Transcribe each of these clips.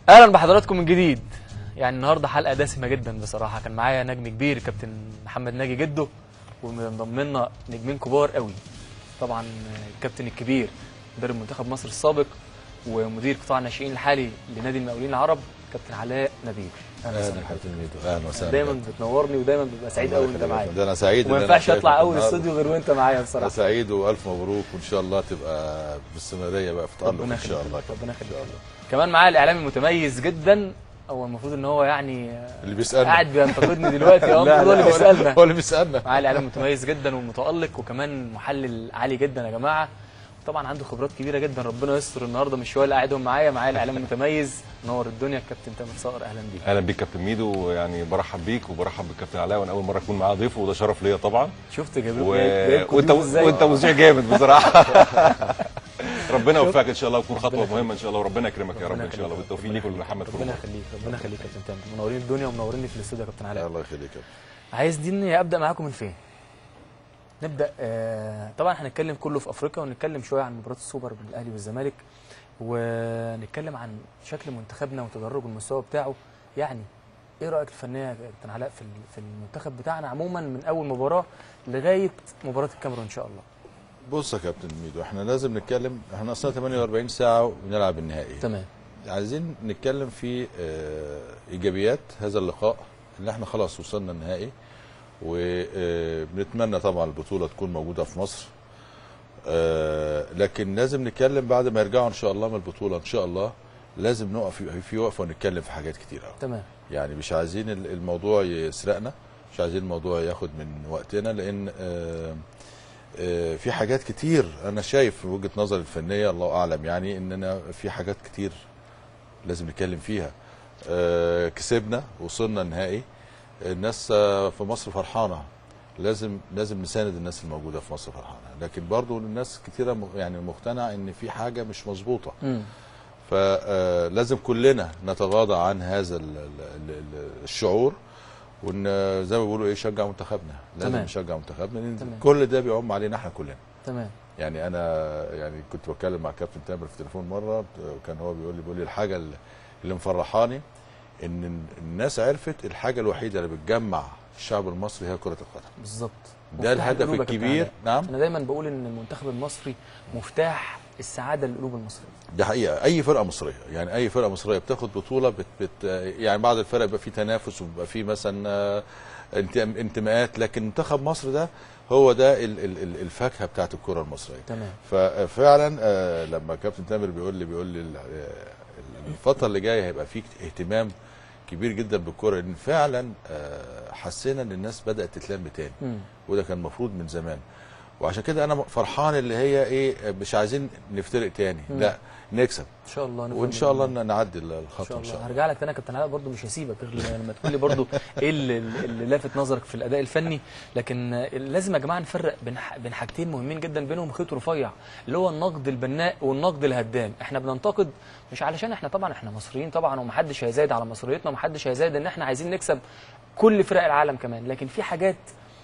اهلا بحضراتكم من جديد يعني النهارده حلقه دسمه جدا بصراحه كان معايا نجم كبير كابتن محمد ناجي جده ومنضم لنا نجمين كبار قوي طبعا الكابتن الكبير مدرب منتخب مصر السابق ومدير قطاع الناشئين الحالي لنادي المقاولين العرب كابتن علاء نبيل اهلا اهلا وسهلا كابتن ميدو اهلا وسهلا دايما بتنورني ودايما ببقى سعيد الله قوي وانت يخليك. معايا ده انا سعيد وما إن أنا ينفعش شايفك اطلع اول النهاردة. استوديو غير وانت معايا انا بصراحه سعيد والف مبروك وان شاء الله تبقى باستمراريه بقى في تالق ربنا ان شاء الله يخليك ربنا يخليك كمان معايا الاعلامي المتميز جدا هو المفروض ان هو يعني اللي بيسالنا قاعد بينتقدني دلوقتي اه لا، المفروض هو اللي لا، بيسالنا هو اللي بيسالنا معاه الاعلام متميز جدا ومتالق وكمان محلل عالي جدا يا جماعه طبعا عنده خبرات كبيره جدا ربنا يستر النهارده مش هو اللي قاعدهم معايا معايا الاعلام المتميز نور الدنيا الكابتن تامر صقر اهلا بيك اهلا بيك كابتن ميدو يعني برحب بيك وبرحب بالكابتن علاء وانا اول مره اكون معاه ضيف وده شرف ليا طبعا شفت جايب لكم و... جايب- جايبكم وانت ضيوف ازاي وانت مذيع جامد بصراحه ربنا يوفقك ان شاء الله وتكون ربنا خطوه يخليك. مهمه ان شاء الله وربنا يكرمك يا رب ربنا ان شاء الله يخليك. بالتوفيق ربنا ليك يخليك. ولمحمد ربنا كل يخليك ربنا يخليك يا كابتن تامر منورين الدنيا ومنوريني في الاستوديو يا كابتن علاء الله يخليك يا عايز دي اني ابدا معاكم من فين نبدا آه طبعا هنتكلم كله في افريقيا ونتكلم شويه عن مباراه السوبر بين الاهلي والزمالك ونتكلم عن شكل منتخبنا وتدرج المستوى بتاعه يعني ايه رايك الفنيه يا كابتن علاء في ال- في المنتخب بتاعنا عموما من اول مباراه لغايه مباراه الكاميرون ان شاء الله بص يا كابتن ميدو احنا لازم نتكلم احنا اصلا 48 ساعه ونلعب النهائي تمام عايزين نتكلم في آه، ايجابيات هذا اللقاء ان احنا خلاص وصلنا النهائي وبنتمنى طبعا البطوله تكون موجوده في مصر آه، لكن لازم نتكلم بعد ما يرجعوا ان شاء الله من البطوله ان شاء الله لازم نقف في- في وقفه ونتكلم في حاجات كتير قوي تمام يعني مش عايزين ال- الموضوع يسرقنا مش عايزين الموضوع ياخد من وقتنا لان آه، آه، في حاجات كتير انا شايف في وجهه نظري الفنيه الله اعلم يعني اننا في حاجات كتير لازم نتكلم فيها آه، كسبنا وصلنا النهائي الناس آه، في مصر فرحانه لازم لازم نساند الناس الموجوده في مصر فرحانه لكن برضو الناس كتيره م- يعني مقتنعه ان في حاجه مش مظبوطه امم فلازم كلنا نتغاضى عن هذا ال- ال- ال- الشعور وان زي ما بيقولوا ايه شجع منتخبنا لازم تمام. نشجع منتخبنا لان تمام. كل ده بيعم علينا احنا كلنا تمام يعني انا يعني كنت بتكلم مع كابتن تامر في التليفون مره وكان هو بيقول لي بيقول لي الحاجه اللي- اللي مفرحاني ان الناس عرفت الحاجه الوحيده اللي بتجمع الشعب المصري هي كره القدم بالظبط ده مفتاح الهدف القلوب يا كابتن الكبير علاء. نعم انا دايما بقول ان المنتخب المصري مفتاح السعاده للقلوب المصريه ده حقيقه اي فرقه مصريه يعني اي فرقه مصريه بتاخد بطوله بت بت يعني بعض الفرق بيبقى فيه تنافس وبيبقى فيه مثلا آه، انت- انتماءات لكن منتخب مصر ده هو ده ال- ال- ال- الفاكهه بتاعت الكره المصريه تمام ففعلا آه، لما كابتن تامر بيقول لي بيقول لي ال- آه، الفتره اللي جايه هيبقى فيه اهتمام كبير جدا بالكره لان فعلا آه، حسينا ان الناس بدات تتلم تاني امم وده كان المفروض من زمان وعشان كده انا فرحان اللي هي ايه مش عايزين نفترق تاني مم. لا نكسب ان شاء الله نفوز وان شاء الله بإذن ن- نعدي ان الخطوه شاء ان شاء الله الله هرجع لك تاني يا كابتن علاء برضه مش هسيبك غير لما تقول لي برضه ايه اللي, اللي لافت نظرك في الاداء الفني لكن آه، لازم يا جماعه نفرق بين ح- بين حاجتين مهمين جدا بينهم خيط رفيع اللي هو النقد البناء والنقد الهدام احنا بننتقد مش علشان احنا طبعا احنا مصريين طبعا ومحدش هيزايد على مصريتنا ومحدش هيزايد ان احنا عايزين نكسب كل فرق العالم كمان لكن في حاجات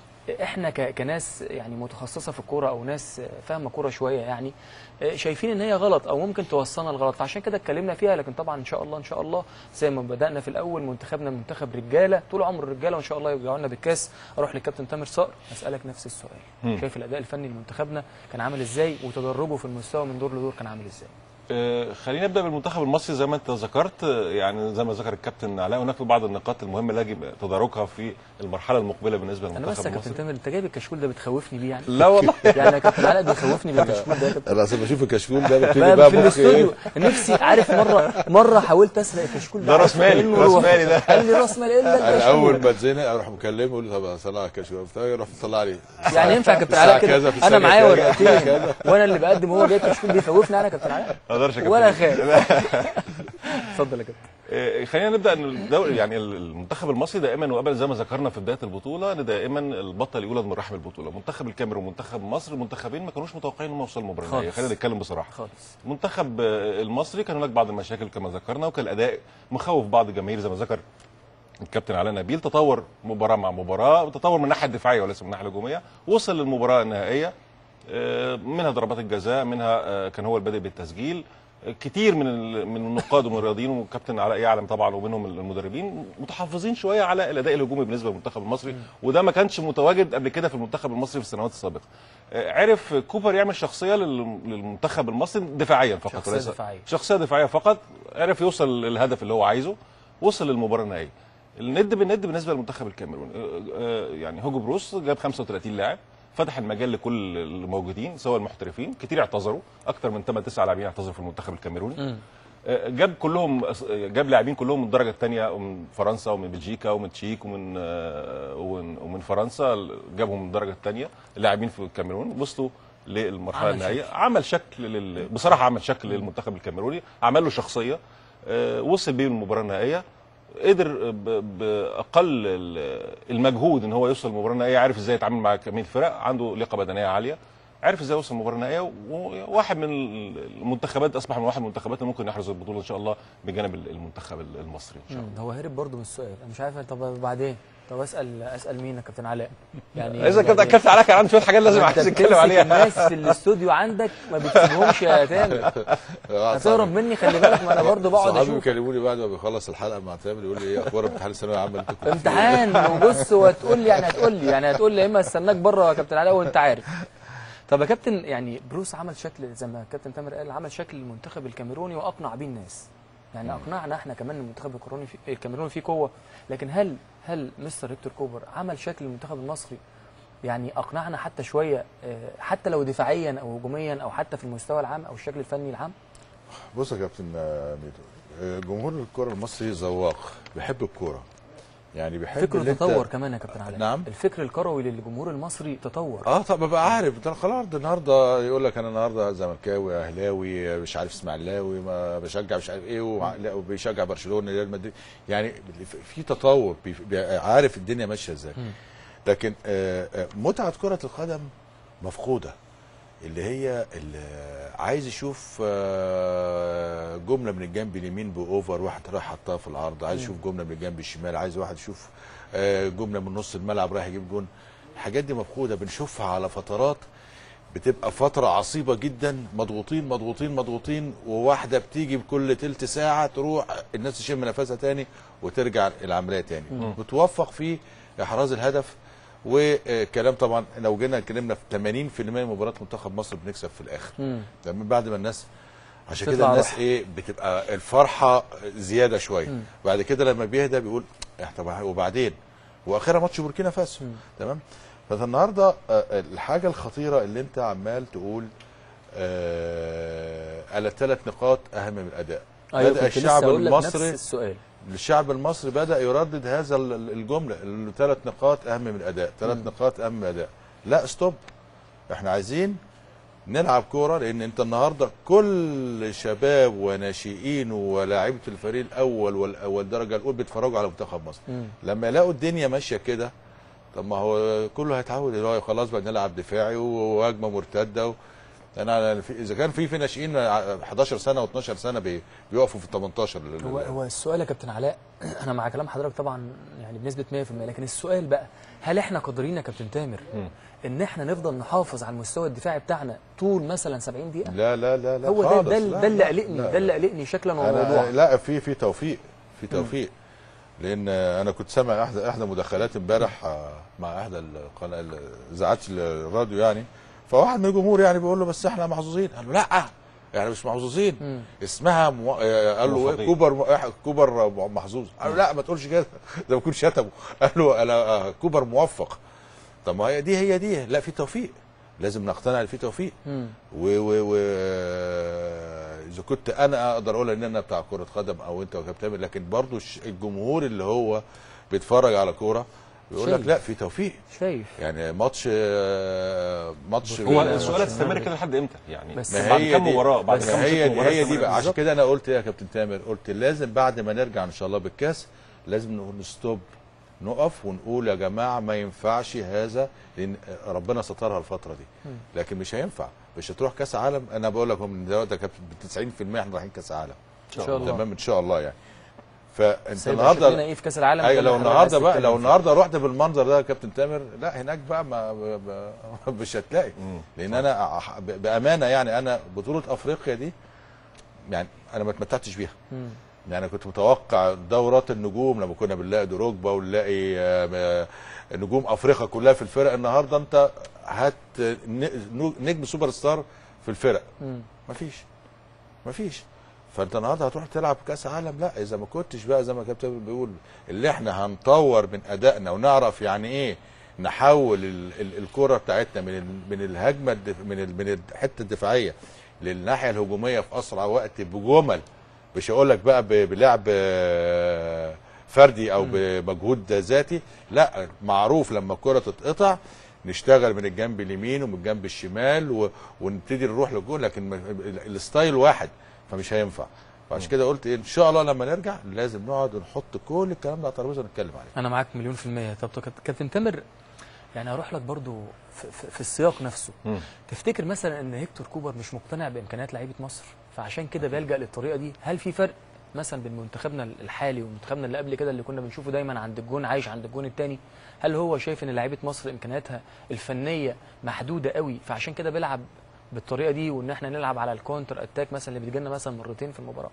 احنا ك- كناس يعني متخصصه في الكوره او ناس فاهمه كوره شويه يعني شايفين ان هي غلط او ممكن توصلنا لغلط فعشان كده اتكلمنا فيها لكن طبعا ان شاء الله ان شاء الله زي ما بدانا في الاول منتخبنا منتخب رجاله طول عمر الرجاله وان شاء الله يرجعوا لنا بالكاس اروح للكابتن تامر صقر اسالك نفس السؤال مم. شايف الاداء الفني لمنتخبنا كان عامل ازاي وتدرجه في المستوى من دور لدور كان عامل ازاي آه، خلينا نبدا بالمنتخب المصري زي ما انت ذكرت آه، يعني زي ما ذكر الكابتن علاء هناك بعض النقاط المهمه اللي يجب تداركها في المرحله المقبله بالنسبه انا بس للمنتخب يا كابتن المصري تامر انت جايب الكشكول ده بتخوفني بيه يعني لا والله يعني يا كابتن علاء بيخوفني بالكشكول ده يا كابتن انا اصل بشوف الكشكول ده ببتدي بقى بقى في مخي الاستوديو ايه نفسي عارف مره مره حاولت اسرق الكشكول ده راس مالي، كأنه راس روح. مالي ده. قال لي راس مالي الا انا اول الكشكول ما اتزنق اروح مكلمه اقول له طب اطلع الكشكول بتاعي يروح مطلع لي يعني ينفع يا كابتن الساعة علاء كذا، كده في انا الثانية معايا كذا، ورقتين وانا اللي بقدم وهو جايب كشكول بيخوفني انا يا كابتن علاء ما اقدرش يا كابتن ولا خايف اتفضل يا كابتن آه، خلينا نبدا ان الدوري يعني المنتخب المصري دائما وابدا زي ما ذكرنا في بدايه البطوله ان دائما البطل يولد من رحم البطوله منتخب الكاميرون ومنتخب مصر منتخبين ما كانوش متوقعين انهم يوصلوا المباراه النهائيه خالص. خلينا نتكلم بصراحه خالص المنتخب آه، المصري كان هناك بعض المشاكل كما ذكرنا وكان الاداء مخوف بعض الجماهير زي ما ذكر الكابتن علاء نبيل تطور مباراه مع مباراه وتطور من الناحيه الدفاعيه وليس من الناحيه الهجوميه وصل للمباراه النهائيه آه، منها ضربات الجزاء منها آه، كان هو البادئ بالتسجيل كتير من ال- من النقاد ومن الرياضيين والكابتن علاء يعلم طبعا ومنهم المدربين متحفظين شويه على الاداء الهجومي بالنسبه للمنتخب المصري وده ما كانش متواجد قبل كده في المنتخب المصري في السنوات السابقه آه، عرف كوبر يعمل شخصيه لل- للمنتخب المصري دفاعيا فقط شخصية وليس- دفاعية. شخصيه دفاعيه فقط عرف يوصل للهدف اللي هو عايزه وصل للمباراه النهائيه الند بالند بالنسبه للمنتخب الكاميروني آه، آه، يعني هوجو بروس جاب 35 لاعب فتح المجال لكل الموجودين سواء المحترفين كتير اعتذروا اكتر من 8 9 لاعبين اعتذروا في المنتخب الكاميروني آه، جاب كلهم جاب لاعبين كلهم من الدرجه الثانيه ومن فرنسا ومن بلجيكا ومن تشيك ومن آه، ومن ومن فرنسا جابهم من الدرجه الثانيه لاعبين في الكاميرون وصلوا للمرحله عمل النهائيه عمل شكل لل... بصراحه عمل شكل للمنتخب الكاميروني عمل له شخصيه آه، وصل بيه المباراه النهائيه قدر ب- باقل ال- المجهود ان هو يوصل المباراه النهائيه عارف ازاي يتعامل مع كميه فرق عنده لياقه بدنيه عاليه عارف ازاي يوصل المباراه النهائيه وواحد من المنتخبات اصبح من واحد من المنتخبات اللي ممكن يحرز البطوله ان شاء الله بجانب المنتخب المصري ان شاء الله مم. هو هرب برضه من السؤال انا مش عارف طب بعدين طب اسال اسال مين يا كابتن علاء يعني اذا كنت بعدين. اكدت عليك كان عندي شويه حاجات لازم انت عايز اتكلم بتمسك عليها الناس في الاستوديو عندك ما بتسيبهمش يا تامر هتهرب مني خلي بالك ما انا برضه بقعد صحابي اشوف بيكلموني بعد ما بيخلص الحلقه مع تامر يقول لي ايه اخبار امتحان الثانويه العامه انت كنت فيه؟ امتحان وبص وهتقول لي يعني هتقول لي يعني هتقول لي يا اما استناك بره يا كابتن علاء وانت عارف طب يا كابتن يعني بروس عمل شكل زي ما الكابتن تامر قال عمل شكل المنتخب الكاميروني واقنع بيه الناس يعني اقنعنا احنا كمان إن المنتخب الكاميروني في الكاميروني فيه قوه لكن هل هل مستر هيكتور كوبر عمل شكل المنتخب المصري يعني اقنعنا حتى شويه آه، حتى لو دفاعيا او هجوميا او حتى في المستوى العام او الشكل الفني العام بص يا كابتن آه، ميدو آه، جمهور الكره المصري ذواق بيحب الكوره يعني بيحب فكره اللي انت- تطور كمان يا كابتن علاء نعم. الفكر الكروي للجمهور المصري تطور اه طب ببقى عارف ده خلاص ده النهارده يقول لك انا النهارده زملكاوي اهلاوي مش عارف اسماعيلاوي ما بشجع مش عارف ايه ومع- لا، وبيشجع برشلونه ريال مدريد يعني في تطور بي- بي- عارف الدنيا ماشيه ازاي لكن آه، آه، متعه كره القدم مفقوده اللي هي اللي عايز يشوف آه، جمله من الجنب اليمين باوفر واحد راح حطها في العرض عايز يشوف جمله من الجنب الشمال عايز واحد يشوف آه، جمله من نص الملعب رايح يجيب جون الحاجات دي مفقوده بنشوفها على فترات بتبقى فترة عصيبة جدا مضغوطين مضغوطين مضغوطين وواحدة بتيجي بكل تلت ساعة تروح الناس تشم نفسها تاني وترجع العملية تاني بتوفق في إحراز الهدف وكلام طبعا لو جينا اتكلمنا في 80% من مباريات منتخب مصر بنكسب في الآخر مم. ده من بعد ما الناس عشان تطلع كده الناس روح. ايه بتبقى الفرحه زياده شويه بعد كده لما بيهدى بيقول إيه طب وبعدين واخرها ماتش بوركينا فاسو تمام فالنهارده آه، الحاجه الخطيره اللي انت عمال تقول آه على الثلاث نقاط اهم من الاداء ايوه بدا كنت لسه الشعب أقول لك نفس المصري السؤال الشعب المصري بدا يردد هذا ال- ال- الجمله الثلاث نقاط اهم من الاداء ثلاث نقاط اهم من الاداء لا ستوب احنا عايزين نلعب كوره لان انت النهارده كل شباب وناشئين ولاعيبه الفريق الاول وال- والدرجه الاولى بيتفرجوا على منتخب مصر مم. لما يلاقوا الدنيا ماشيه كده طب ما هو كله هيتعود اللي هو خلاص بقى نلعب دفاعي وهجمه مرتده و... انا في اذا كان في في ناشئين 11 سنه و12 سنه بي... بيقفوا في ال 18 لل- هو هو السؤال يا كابتن علاء انا مع كلام حضرتك طبعا يعني بنسبه 100% لكن السؤال بقى هل احنا قادرين يا كابتن تامر ان احنا نفضل نحافظ على المستوى الدفاعي بتاعنا طول مثلا 70 دقيقه لا لا لا لا هو ده خالص. ده, لا، ده اللي لا، قلقني لا. ده اللي قلقني شكلا أنا- وموضوعا لا في في توفيق في توفيق لان انا كنت سامع احدى احدى مداخلات امبارح آه، مع احدى القناه اذاعات الراديو يعني فواحد من الجمهور يعني بيقول له بس احنا محظوظين قال له لا يعني مش محظوظين مم. اسمها مو... آه، قال له إيه؟ موفقين. كوبر م... إح- كوبر محظوظ قال له لا ما تقولش كده ده بيكون شتمه قال له انا آه، كوبر موفق طب ما هي دي هي دي لا في توفيق لازم نقتنع ان في توفيق مم. و و و اذا كنت انا اقدر اقول ان انا بتاع كره قدم او انت وكابتن تامر لكن برضو الش- الجمهور اللي هو بيتفرج على كوره بيقول لك شايف. لا في توفيق شايف يعني ماتش آه، ماتش هو ال- السؤال هتستمر كده لحد امتى يعني بس ما بعد هي كام دي مباراه بعد بس كام هي ست مباريات هي دي استمر. بقى عشان بالظبط. كده انا قلت يا كابتن تامر قلت لازم بعد ما نرجع ان شاء الله بالكاس لازم نقول ستوب نقف ونقول يا جماعه ما ينفعش هذا لان ربنا سترها الفتره دي لكن مش هينفع مش هتروح كاس عالم انا بقول لك هو من دلوقتي يا كابتن ب 90% احنا رايحين كاس عالم ان شاء الله تمام ان شاء الله يعني فانت بس هيبقى شكلنا النهارده ايه في كاس العالم ايوه ده لو اللي حضرتك النهارده عايز بقى تتكلم لو فيه. النهارده رحت بالمنظر ده يا كابتن تامر لا هناك بقى ما ب- ب- مش هتلاقي مم. لان انا ب- بامانه يعني انا بطوله افريقيا دي يعني انا ما اتمتعتش بيها مم. يعني كنت متوقع دورات النجوم لما كنا بنلاقي دروجبا ونلاقي آه، آه، نجوم افريقيا كلها في الفرق النهارده انت هات ن- نجم سوبر ستار في الفرق مم. مفيش مفيش فانت النهارده هتروح تلعب كاس عالم لا اذا ما كنتش بقى زي ما كابتن بيقول اللي احنا هنطور من ادائنا ونعرف يعني ايه نحول ال- ال- الكره بتاعتنا من ال- من الهجمه الدف من ال- من الحته الدفاعيه للناحيه الهجوميه في اسرع وقت بجمل مش هقول لك بقى ب- بلعب آه، فردي او بمجهود ذاتي لا معروف لما الكره تتقطع نشتغل من الجنب اليمين ومن الجنب الشمال و... ونبتدي نروح للجول لكن م- ال- الستايل واحد فمش هينفع فعشان كده قلت إيه، ان شاء الله لما نرجع لازم نقعد ونحط كل الكلام ده على الترابيزه ونتكلم عليه انا معاك مليون في المية طب طب كابتن تامر يعني هروح لك برضو في, في, في السياق نفسه مم. تفتكر مثلا ان هيكتور كوبر مش مقتنع بامكانيات لعيبه مصر فعشان كده بيلجا للطريقه دي هل في فرق مثلا بين منتخبنا الحالي ومنتخبنا اللي قبل كده اللي كنا بنشوفه دايما عند الجون عايش عند الجون الثاني هل هو شايف ان لعيبه مصر امكانياتها الفنيه محدوده قوي فعشان كده بيلعب بالطريقه دي وان احنا نلعب على الكونتر اتاك مثلا اللي بتجي لنا مثلا مرتين في المباراه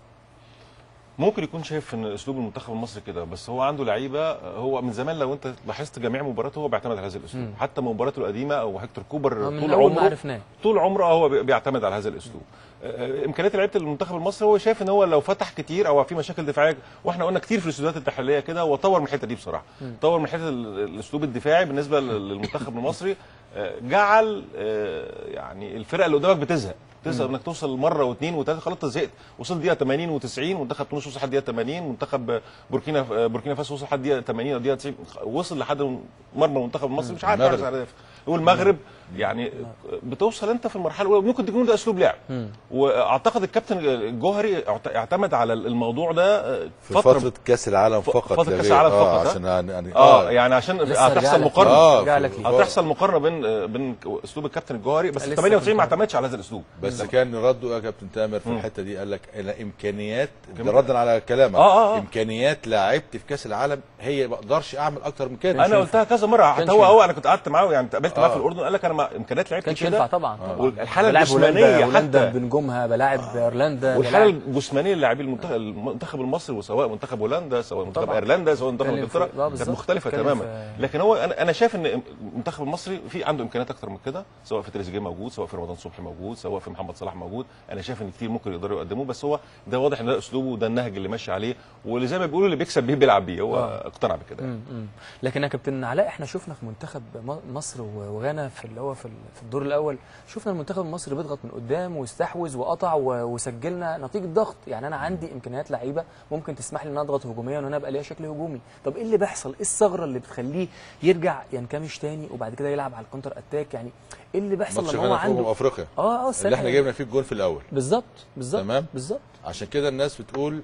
ممكن يكون شايف ان اسلوب المنتخب المصري كده بس هو عنده لعيبه هو من زمان لو انت لاحظت جميع مباراته هو بيعتمد على هذا الاسلوب مم. حتى مباراته القديمه او هيكتور كوبر من طول اول ما عمره عرفناه طول عمره هو بي- بيعتمد على هذا الاسلوب آه، امكانيات لعيبه المنتخب المصري هو شايف ان هو لو فتح كتير او في مشاكل دفاعيه واحنا قلنا كتير في الاستوديوهات التحليليه كده وطور من الحته دي بصراحه طور من حته ال- الاسلوب الدفاعي بالنسبه لل- للمنتخب المصري آه، جعل آه، يعني الفرقه اللي قدامك بتزهق تزهق انك توصل مره واثنين وثلاثه خلاص انت زهقت وصلت دقيقه 80 و90 منتخب تونس وصل لحد دقيقه 80 منتخب بوركينا بوركينا فاسو وصل لحد دقيقه 80 او دقيقه 90 وصل لحد مرمى المنتخب المصري مش عارف المغرب. يحرز على هدف والمغرب يعني بتوصل انت في المرحله الاولى ممكن تكون ده اسلوب لعب واعتقد الكابتن الجوهري اعت- اعتمد على الموضوع ده في فتره, كاس العالم ف- فقط فترة لا كأس غير. العالم آه فقط، ها؟ عشان يعني اه يعني عشان لسه هتحصل رجع لك مقارنه آه، رجع في- لك ليه. هتحصل مقارنه بين بين اسلوب الكابتن الجوهري بس لسه 98 ما كنت- اعتمدش على هذا الاسلوب بس كان رده يا كابتن تامر في مم. الحته دي قال لك انا امكانيات ده كم- ردا على كلامك آه، آه، آه. امكانيات لاعيبتي في كاس العالم هي ما اقدرش اعمل اكتر من كده انا قلتها كذا مره كانش حتى هو ينفع. هو انا كنت قعدت معاه يعني اتقابلت معاه آه. في الاردن قال لك انا ما امكانيات لعبتي كانش ينفع كده طبعا طبعا والحاله بلاعب الجسمانيه هولندا هولندا حتى بنجومها بلاعب ايرلندا والحاله بلاعب- الجسمانيه للاعبي المنتخب المنتخب المصري وسواء منتخب هولندا سواء منتخب طبعا. ايرلندا سواء منتخب اتكلم في- انجلترا آه، كانت بالظبط. مختلفه اتكلم تماما في- لكن هو انا انا شايف ان المنتخب المصري في عنده امكانيات اكتر من كده سواء في تريزيجيه موجود سواء في رمضان صبحي موجود سواء في محمد صلاح موجود انا شايف ان كتير ممكن يقدروا يقدموه بس هو ده واضح ان ده اسلوبه وده النهج اللي ماشي عليه واللي زي ما بيقولوا اللي بيكسب بيه بيلعب بيه هو آه. اقتنع بكده يعني. مم، مم. لكن يا كابتن علاء احنا شفنا في منتخب م- مصر و- وغانا في اللي هو في ال- في الدور الاول شفنا المنتخب المصري بيضغط من قدام واستحوذ وقطع و- وسجلنا نتيجه ضغط يعني انا عندي امكانيات لعيبه ممكن تسمح لي ان أنا اضغط هجوميا وانا ابقى ليا شكل هجومي طب ايه اللي بيحصل ايه الثغره اللي بتخليه يرجع ينكمش تاني وبعد كده يلعب على الكونتر اتاك يعني ايه اللي بيحصل ماتش لما هو غانا في امم عنده افريقيا اه اه اللي احنا جبنا فيه الجول في الاول بالظبط بالظبط تمام. بالظبط عشان كده الناس بتقول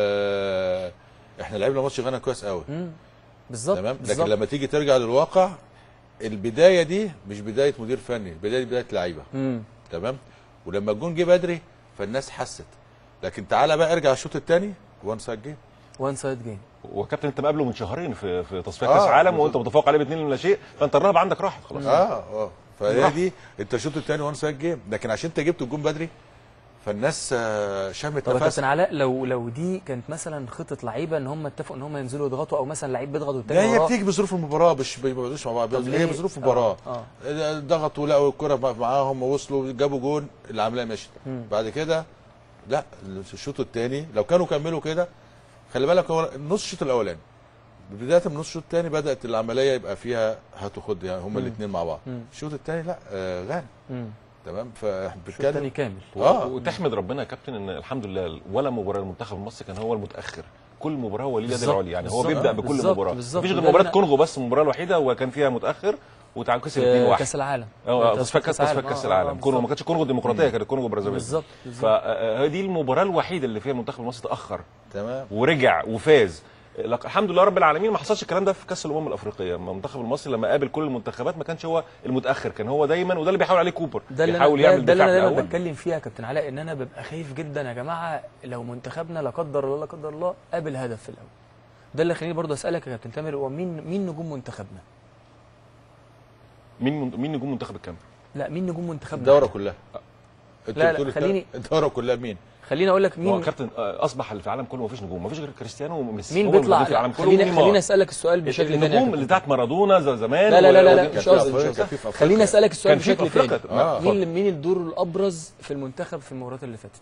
آه احنا لعبنا ماتش غانا كويس قوي مم. بالظبط تمام لكن بالظبط. لما تيجي ترجع للواقع البدايه دي مش بدايه مدير فني البدايه دي بدايه لعيبه مم. تمام ولما الجون جه بدري فالناس حست لكن تعالى بقى ارجع الشوط الثاني وان سايد جيم وان سايد جيم وكابتن انت مقابله من شهرين في في تصفيات آه، كاس العالم بالظبط. وانت متفوق عليه باثنين من لا شيء فانت الرهبه عندك راحت خلاص اه اه فهي راح. دي انت الشوط الثاني وان سايد جيم لكن عشان انت جبت الجون بدري فالناس آه شمت طب يا نفس كابتن علاء لو لو دي كانت مثلا خطه لعيبه ان هم اتفقوا ان هم ينزلوا يضغطوا او مثلا لعيب بيضغط ده والتاني هي وراه بتيجي بظروف المباراه مش ما بيقعدوش مع بعض طب هي ليه؟ بظروف المباراه آه، آه. ضغطوا لقوا الكره معاهم وصلوا جابوا جون العمليه مشت مم. بعد كده لا الشوط الثاني لو كانوا كملوا كده خلي بالك هو نص الشوط الاولاني بدايه من نص الشوط الثاني بدات العمليه يبقى فيها هات وخد يعني هما الاثنين مع بعض مم. الشوط الثاني لا آه غان مم. تمام فاحنا الشوط الثاني بنتكلم كامل آه. وتحمد ربنا يا كابتن ان الحمد لله ولا مباراه المنتخب المصري كان هو المتاخر كل مباراه هو ليه اليد بالظبط، العليا يعني هو بالظبط، بيبدا بكل بالظبط، مباراه بالظبط. مفيش غير وده مباراه اللي- كونغو بس المباراه الوحيده هو كان فيها متاخر وتعادل كسب 2-1 في كاس العالم اه في تصفيات كاس تصفيات كاس العالم كونغو ما كانتش كونغو الديمقراطيه كانت كونغو برازيل بالظبط بالظبط فدي المباراه الوحيده اللي فيها المنتخب المصري تاخر تمام ورجع وفاز لك- الحمد لله رب العالمين ما حصلش الكلام ده في كاس الامم الافريقيه أما المنتخب المصري لما قابل كل المنتخبات ما كانش هو المتاخر كان هو دايما وده اللي بيحاول عليه كوبر ده اللي بيحاول انا ده, يعمل ده اللي دفاع انا في دايما الاول بتكلم فيها يا كابتن علاء ان انا ببقى خايف جدا يا جماعه لو منتخبنا لا قدر الله لا قدر الله قابل هدف في الاول ده اللي خليني برضه اسالك يا كابتن تامر هو مين مين نجوم منتخبنا؟ مين من- مين نجوم منتخب الكاميرون لا مين نجوم منتخبنا؟ الدوره كلها انت لا، لا، بتقول خليني- الدوره كلها مين؟ خليني اقول لك هو مين كابتن آه، اصبح اللي في العالم كله مفيش نجوم مفيش غير كريستيانو وميسي مين هم بيطلع الموجودين في العالم كله خليني ونيمار. خليني اسالك السؤال بشكل تاني يا النجوم كابتن. اللي بتاعت مارادونا ز- زمان لا لا لا لا, لا و- مش كان في قصدي أفريقيا، مش قصدي كان في أفريقيا. خليني اسالك السؤال كان في بشكل أفريقيا. تاني آه. مين مين الدور الابرز في المنتخب في المباريات اللي فاتت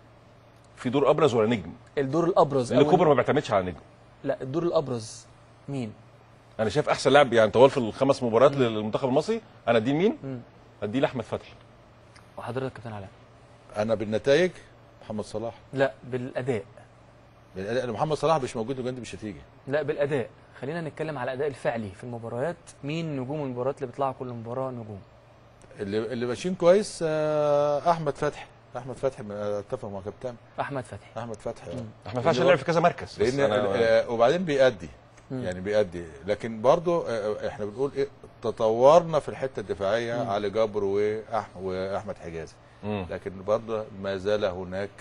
في دور ابرز ولا نجم الدور الابرز اللي أو كوبر ما بيعتمدش على نجم لا الدور الابرز مين انا شايف احسن لاعب يعني طوال في الخمس مباريات للمنتخب المصري انا اديه مين؟ مم. اديه لاحمد فتحي وحضرتك كابتن علاء انا بالنتائج محمد صلاح لا بالاداء لان محمد صلاح مش موجود وجندي مش هتيجي لا بالاداء خلينا نتكلم على الاداء الفعلي في المباريات مين نجوم المباريات اللي بيطلعوا كل مباراه نجوم اللي اللي ماشيين كويس آه، احمد فتحي احمد فتحي من- اتفق مع كابتن احمد فتحي احمد فتحي آه. مم. احمد فتحي لعب في كذا مركز بس لان أنا- آه، وبعدين بيأدي مم. يعني بيأدي لكن برضو آه، احنا بنقول ايه تطورنا في الحته الدفاعيه مم. علي جبر وأح- واحمد حجازي مم. لكن برضو ما زال هناك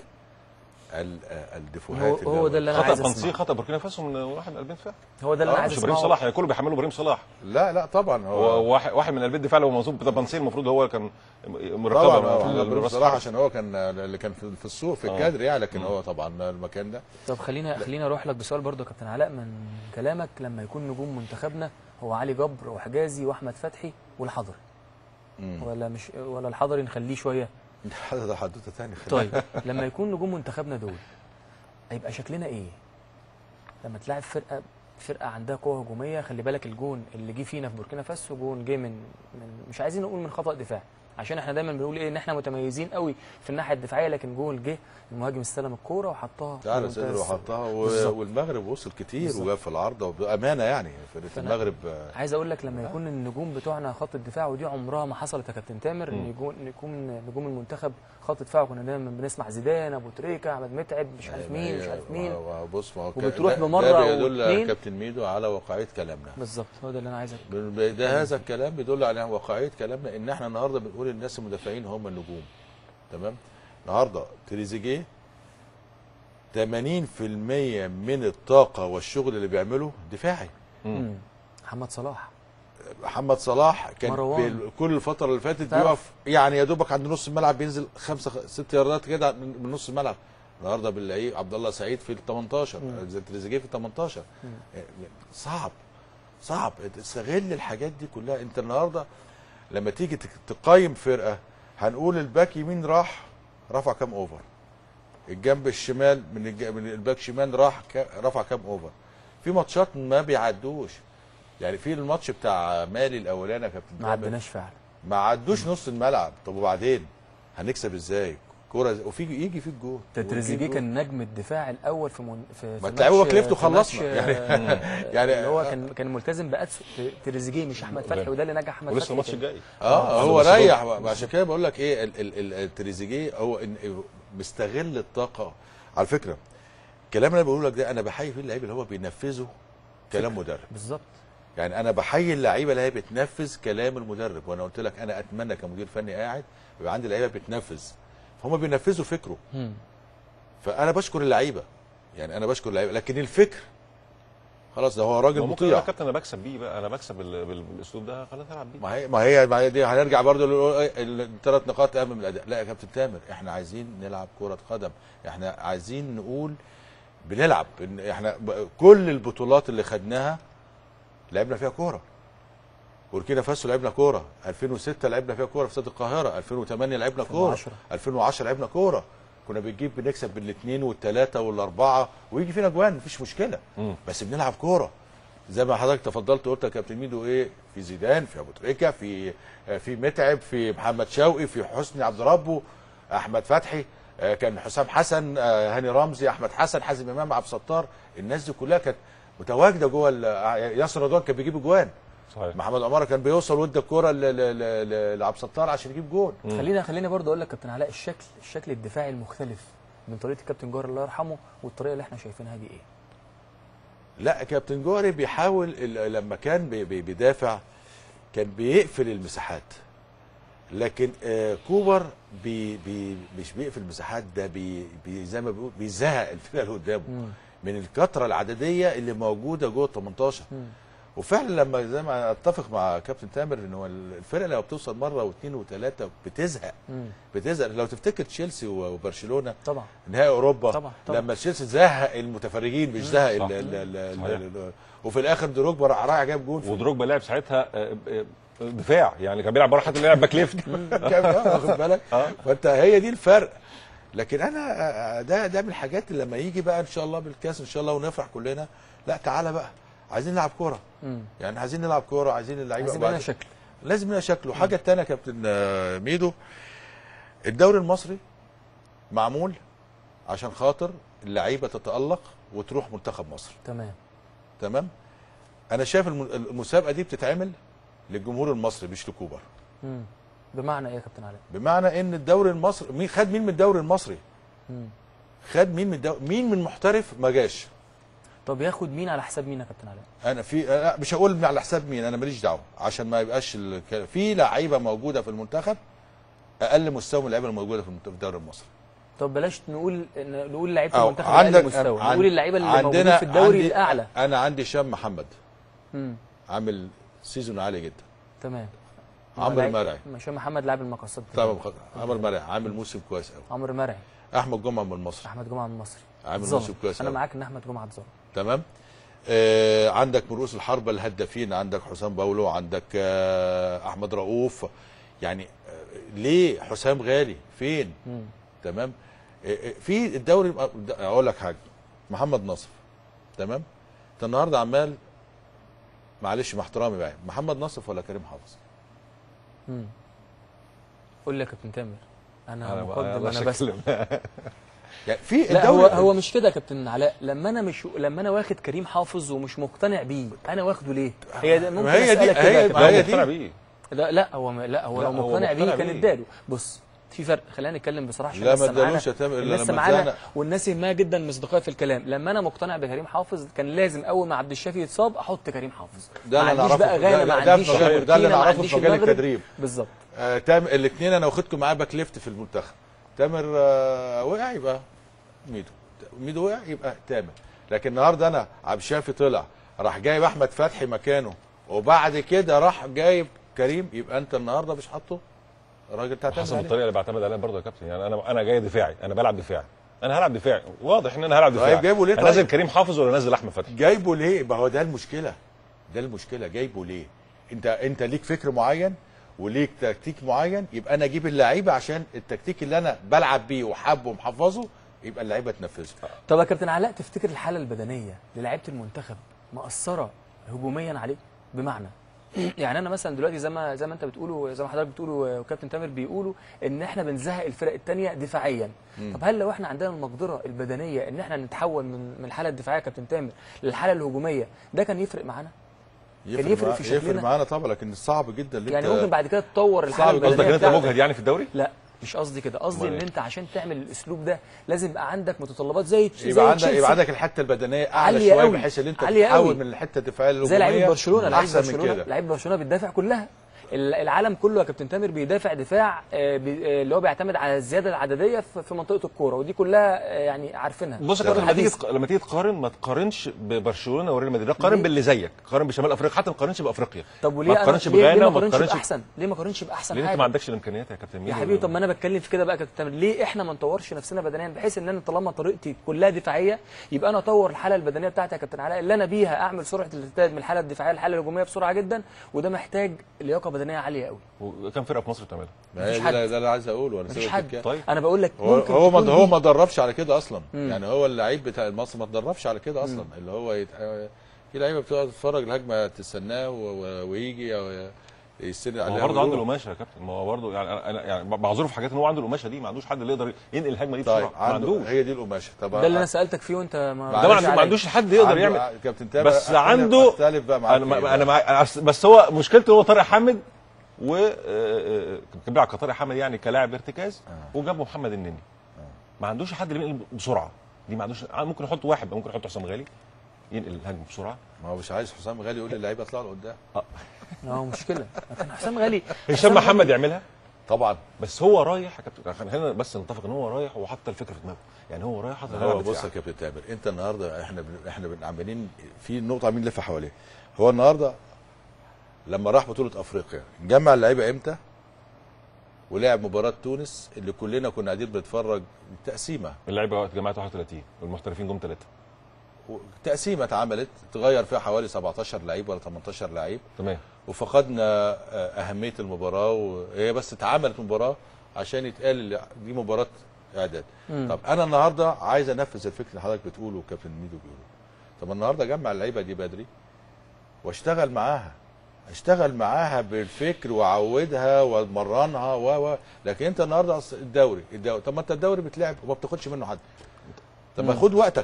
ال- آه، الدفوهات هو- هو ده اللي أنا خطا عايز بنصير أسمعه. خطا بوركينا فاسو من واحد من قلبين دفاع هو ده اللي انا آه، عايز مش ابراهيم اسمعه صلاح يعني كله بيحملوا ابراهيم صلاح لا لا طبعا هو هو واحد واحد من قلبين الدفاع اللي هو منصوب ده بنصير المفروض هو اللي كان طبعا مرتبه هو في محمد بن الراس صلاح عشان هو كان اللي كان في في السوق في آه. الكادر يعني لكن مم. هو طبعا المكان ده طب خلينا خلينا اروح لك بسؤال برضه يا كابتن علاء من كلامك لما يكون نجوم منتخبنا هو علي جبر وحجازي واحمد فتحي والحضري مم. ولا مش ولا الحضري نخليه شويه هذا ده حدوته ثانيه طيب لما يكون نجوم منتخبنا دول هيبقى شكلنا ايه لما تلاعب فرقه فرقه عندها قوه هجوميه خلي بالك الجون اللي جه فينا في بوركينا فاسو جون جه من من مش عايزين نقول من خطا دفاع عشان احنا دايما بنقول ايه ان احنا متميزين قوي في الناحيه الدفاعيه لكن جون جه المهاجم استلم الكوره وحطها تعالى بمنتهى صدر السهولة. وحطها و... بالظبط. والمغرب وصل كتير بالظبط. وجاب في العارضه وبامانه يعني فرقه فأنا- المغرب آه، عايز اقول لك لما يكون النجوم بتوعنا خط الدفاع ودي عمرها ما حصلت يا كابتن تامر ان مم. يكون يكون نجوم المنتخب خط دفاع كنا دايما بنسمع زيدان ابو تريكه احمد متعب مش عارف ما مين هي- مش عارف مين و- و- بص ما هو ك- وبتروح ده- بمرة ده أو بيدل اتنين. كابتن ميدو على واقعيه كلامنا بالظبط هو ده اللي انا عايز أقوله. بال- ده هذا الكلام بيدل على واقعيه كلامنا ان احنا النهارده بنقول الناس المدافعين هم النجوم تمام النهارده تريزيجيه 80% من الطاقه والشغل اللي بيعمله دفاعي مم. مم. محمد صلاح محمد صلاح كان مروان. بال- كل الفتره اللي فاتت تعرف. بيقف يعني يا دوبك عند نص الملعب بينزل خمسه خ- ست ياردات كده من من نص الملعب النهارده بنلاقيه عبد الله سعيد في ال 18 مم. زي تريزيجيه في ال 18 مم. يعني صعب صعب استغل الحاجات دي كلها انت النهارده لما تيجي تك- تقيم فرقه هنقول الباك يمين راح رفع كام اوفر الجنب الشمال من الج... من الباك شمال راح ك... رفع كام اوفر في ماتشات ما بيعدوش يعني في الماتش بتاع مالي الاولاني يا كابتن ما تامر، عدناش فعلا ما عدوش نص الملعب طب وبعدين هنكسب ازاي كوره زي- وفي يجي في الجول ده تريزيجيه وفي كان نجم الدفاع الاول في من في, ما في تلعبوا ماتش- باك ليفت في وخلصنا. ماتش، يعني- آه، يعني- اللي هو كان كان ملتزم بأتسو تريزيجيه مش احمد فتحي وده اللي نجح احمد ولسه فتحي الماتش كان- الجاي اه آه، هو بس ريح دول- عشان كده بقول لك ايه ال- ال- ال- التريزيجيه هو إن- مستغل الطاقه على فكره الكلام اللي انا بقوله لك ده انا بحيي فيه اللعيبه اللي هو بينفذوا كلام مدرب بالظبط يعني انا بحيي اللعيبه اللي هي بتنفذ كلام المدرب وانا قلت لك انا اتمنى كمدير فني قاعد يبقى عندي لعيبه بتنفذ فهم بينفذوا فكره مم. فانا بشكر اللعيبه يعني انا بشكر اللعيبه لكن الفكر خلاص ده هو راجل ما ممكن انا مطيع كابتن انا بكسب بيه بقى انا بكسب بال- بال- بالاسلوب ده خلاص العب بيه ما هي ما هي ما هي دي هنرجع برضو الثلاث نقاط اهم من الاداء لا يا كابتن تامر احنا عايزين نلعب كره قدم احنا عايزين نقول بنلعب إن احنا ب- كل البطولات اللي خدناها لعبنا فيها كوره بوركينا فاسو لعبنا كوره 2006 لعبنا فيها كوره في استاد القاهره 2008 لعبنا كوره 2010. 2010 لعبنا كوره كنا بنجيب بنكسب بالاثنين والثلاثه والاربعه ويجي فينا جوان مفيش مشكله مم. بس بنلعب كوره زي ما حضرتك تفضلت قلت يا كابتن ميدو ايه في زيدان في ابو تريكه في في متعب في محمد شوقي في حسني عبد ربه احمد فتحي آه، كان حسام حسن آه، هاني رمزي احمد حسن حازم امام عبد الستار الناس دي كلها كانت متواجده جوه ال- آه، ياسر رضوان كان بيجيب جوان صحيح محمد عماره كان بيوصل وادى الكوره ل- ل- ل- لعبد الستار عشان يجيب جون خلينا خلينا برضه اقول لك كابتن علاء الشكل الشكل الدفاعي المختلف من طريقه الكابتن جوهر الله يرحمه والطريقه اللي احنا شايفينها دي ايه لا كابتن جوهري بيحاول ال- لما كان بي- بي- بيدافع كان بيقفل المساحات لكن آه كوبر بي بي مش بيقفل المساحات ده بي بي زي ما بيقول بيزهق الفرقه اللي قدامه مم. من الكثره العدديه اللي موجوده جوه ال 18 مم. وفعلا لما زي ما اتفق مع كابتن تامر ان هو الفرقه لما بتوصل مره واثنين وثلاثه بتزهق مم. بتزهق لو تفتكر تشيلسي وبرشلونه طبعا نهائي اوروبا طبعا، طبعا. لما تشيلسي زهق المتفرجين مش زهق صح. ال- ال- ال- ال- صحيح. ال- وفي الاخر دروجبا راح رايح جاب جون في ودروجبا لعب ساعتها آه، آه، دفاع يعني كان بيلعب بره حتى بيلعب باك ليفت كام آه، واخد بالك فانت هي دي الفرق لكن انا آه، ده ده من الحاجات اللي لما يجي بقى ان شاء الله بالكاس ان شاء الله ونفرح كلنا لا تعالى بقى عايزين نلعب كوره مم. يعني عايزين نلعب كوره عايزين اللعيبه عايزين يبقى لنا بعد- شكل لازم لنا شكل وحاجه تانية يا كابتن آه، ميدو الدوري المصري معمول عشان خاطر اللعيبه تتالق وتروح منتخب مصر تمام تمام انا شايف الم- المسابقه دي بتتعمل للجمهور المصري مش لكوبر مم. بمعنى ايه يا كابتن علاء؟ بمعنى ان الدوري المصري مين خد مين من الدوري المصري مم. خد مين من الدوري مين من محترف ما جاش طب ياخد مين على حساب مين يا كابتن علاء؟ انا في أنا مش هقول على حساب مين انا ماليش دعوه عشان ما يبقاش ال... في لعيبه موجوده في المنتخب اقل مستوى من اللعيبه الموجوده في المنت- في الدوري المصري طب بلاش نقول إن- نقول لعيبه أو المنتخب اقل مستوى عن- نقول اللعيبه اللي عندنا- موجودين في الدوري عندي- الاعلى انا عندي هشام محمد مم. عامل سيزون عالي جدا تمام عمرو لعيب- مرعي هشام محمد لاعب المقصات طبعا بخ- عمرو مرعي عامل موسم كويس قوي عمرو مرعي احمد جمعه من مصر احمد جمعه من مصر عامل اتظلم. موسم كويس انا أوي. معاك ان احمد جمعه اتظلم تمام آه عندك من رؤوس الحربة الهدافين عندك حسام باولو عندك آه احمد رؤوف يعني آه ليه حسام غالي فين مم. تمام آه آه، في الدوري اقول لك حاجه محمد نصر تمام انت النهارده عمال معلش مع احترامي بقى محمد نصر ولا كريم حافظ مم. قول لي يا كابتن تامر انا أنا مقدم بقى- انا بس يعني في لا هو الدوري هو مش كده يا كابتن علاء لما انا مش لما انا واخد كريم حافظ ومش مقتنع بيه انا واخده ليه هي ده ممكن ما هي دي- اسالك كده هي- يا ما كابتن هي هي دي. مقتنع بيه لا لا هو ما- لا هو لا، لو هو مقتنع بيه مقتنع كان بيه. اداله بص في فرق خلينا نتكلم بصراحه عشان لا، لسه ما ادالوش معانا يا تامر إلا لسه لما معانا اتزنق. والناس يهمها جدا مصداقيه في الكلام لما انا مقتنع بكريم حافظ كان لازم اول ما عبد الشافي يتصاب احط كريم حافظ ده ما اللي عنديش انا بقى اعرفه غانا ده- ما ده عنديش في مجال- ده اللي بوركينا، انا ما اعرفه عنديش في مجال المغرب. التدريب بالظبط آه تام الاثنين انا واخدكم معايا باك ليفت في المنتخب تامر آه وقع يبقى ميدو ميدو وقع يبقى تامر لكن النهارده انا عبد الشافي طلع راح جايب احمد فتحي مكانه وبعد كده راح جايب كريم يبقى انت النهارده مش حاطه الراجل بتاع حسب تامر الطريقه اللي بعتمد عليها برضه يا كابتن يعني انا انا جاي دفاعي انا بلعب دفاعي انا هلعب دفاعي واضح ان انا هلعب طيب دفاعي جايبه ليه طيب؟ انزل كريم حافظ ولا انزل احمد فتحي جايبه ليه ما هو ده المشكله ده المشكله جايبه ليه انت انت ليك فكر معين وليك تكتيك معين يبقى انا اجيب اللعيبه عشان التكتيك اللي انا بلعب بيه وحابه ومحفظه يبقى اللعيبه تنفذه طب يا كابتن علاء تفتكر الحاله البدنيه للاعيبه المنتخب مأثره هجوميا عليه بمعنى يعني انا مثلا دلوقتي زي ما زي ما انت بتقولوا زي ما حضرتك بتقولوا وكابتن تامر بيقولوا ان احنا بنزهق الفرق الثانيه دفاعيا طب هل لو احنا عندنا المقدره البدنيه ان احنا نتحول من من الحاله الدفاعيه يا كابتن تامر للحاله الهجوميه ده كان يفرق معانا يفرق مع- في يفرق شكلنا؟ معانا طبعا لكن صعب جدا اللي يعني انت ممكن بعد كده تطور الحاله صعب. البدنيه قصدك ان انت بتاعتك. مجهد يعني في الدوري لا مش قصدي كده قصدي أمال ان إيه؟ انت عشان تعمل الاسلوب ده لازم يبقى عندك متطلبات زي زي يبقى عندك تشيلسي. يبقى عندك الحته البدنيه اعلى عالية شويه قوي. بحيث ان انت عالية تحول قوي. من الحته الدفاعيه زي الهجوميه لعيبه برشلونه لعيبه احسن من برشلونه كده لعيبه برشلونه بتدافع كلها ال- العالم كله يا كابتن تامر بيدافع دفاع آه، بي- آه، اللي هو بيعتمد على الزياده العدديه في في منطقه الكوره ودي كلها آه، يعني عارفينها بص يا الكرة كابتن لما تيجي الحديثة. تق- لما تيجي تقارن ما تقارنش ببرشلونه وريال مدريد لا قارن ليه؟ باللي زيك قارن بشمال افريقيا حتى ما تقارنش بافريقيا طب وليه ما أنا- تقارنش ليه- ليه بغانا ما وما قارنش تقارنش باحسن ليه ما قارنش باحسن لان انت حاجه ما عندكش الامكانيات يا كابتن يا ميدو. حبيبي طب ما انا بتكلم في كده بقى يا كابتن تامر ليه احنا ما نطورش نفسنا بدنيا بحيث ان انا طالما طريقتي كلها دفاعيه يبقى انا اطور الحاله البدنيه بتاعتي يا كابتن علاء اللي انا بيها اعمل سرعه الارتداد من الحاله الدفاعيه للحاله الهجوميه بسرعه جدا وده محتاج لياقه بدنيه عاليه قوي وكم فرقه في مصر بتعملها ما هي مفيش ده حد. ده اللي عايز اقوله انا مفيش سيبك حد تتكلم. طيب انا بقول لك هو ممكن هو ما تكون هو دي- ما دربش على كده اصلا مم. يعني هو اللعيب بتاع مصر ما دربش على كده اصلا اللي هو يت... في لعيبه بتقعد تتفرج الهجمه تستناه و... و... ويجي او يستند ما عليها هو برضه عنده ويروح. القماشه يا كابتن ما هو برضه يعني انا أنا يعني بعذره في حاجات ان هو عنده القماشه دي ما عندوش حد اللي يقدر ينقل الهجمه دي طيب بسرعه ما عنده عندوش هي دي القماشه طب ده اللي انا سالتك فيه وانت ما ده ده ما ردتش عنده- ما عليا. عندوش حد يقدر عنده- يعمل كابتن تامر بس أختلف- عنده اختلف بقى معاك انا فيه ما انا بقى. مع أنا- بس هو مشكلته هو طارق حامد و آه، آه، كان بيلعب كطارق حامد يعني كلاعب ارتكاز وجابه محمد النني ما عندوش حد اللي ينقل بسرعه دي ما عندوش ممكن يحط واحد ممكن يحط حسام غالي ينقل الهجمه بسرعه ما هو مش عايز حسام غالي يقول للعيبه اطلعوا لقدام اه مشكله كان حسام غالي هشام حسام محمد يعملها طبعا بس هو رايح يا كابتن خلينا بس نتفق ان هو رايح وحط الفكره في دماغه يعني هو رايح حط هو بص يا كابتن تامر انت النهارده احنا بن... احنا بن- عمالين في نقطه عاملين نلف حواليها هو النهارده لما راح بطوله افريقيا جمع اللعيبه امتى ولعب مباراه تونس اللي كلنا كنا قاعدين بنتفرج تقسيمه اللعيبه وقت جماعه 31 والمحترفين جم ثلاثه تقسيمه اتعملت تغير فيها حوالي 17 لعيب ولا 18 لعيب تمام وفقدنا آه، اهميه المباراه وهي بس اتعملت مباراه عشان يتقال اللي دي مباراه اعداد طب انا النهارده عايز انفذ الفكر اللي حضرتك بتقوله وكابتن ميدو بيقوله طب النهارده اجمع اللعيبه دي بدري واشتغل معاها اشتغل معاها بالفكر واعودها وامرنها و و لكن انت النهارده أصل الدوري الدوري طب ما انت الدوري بتلعب وما بتاخدش منه حد طب ما خد وقتك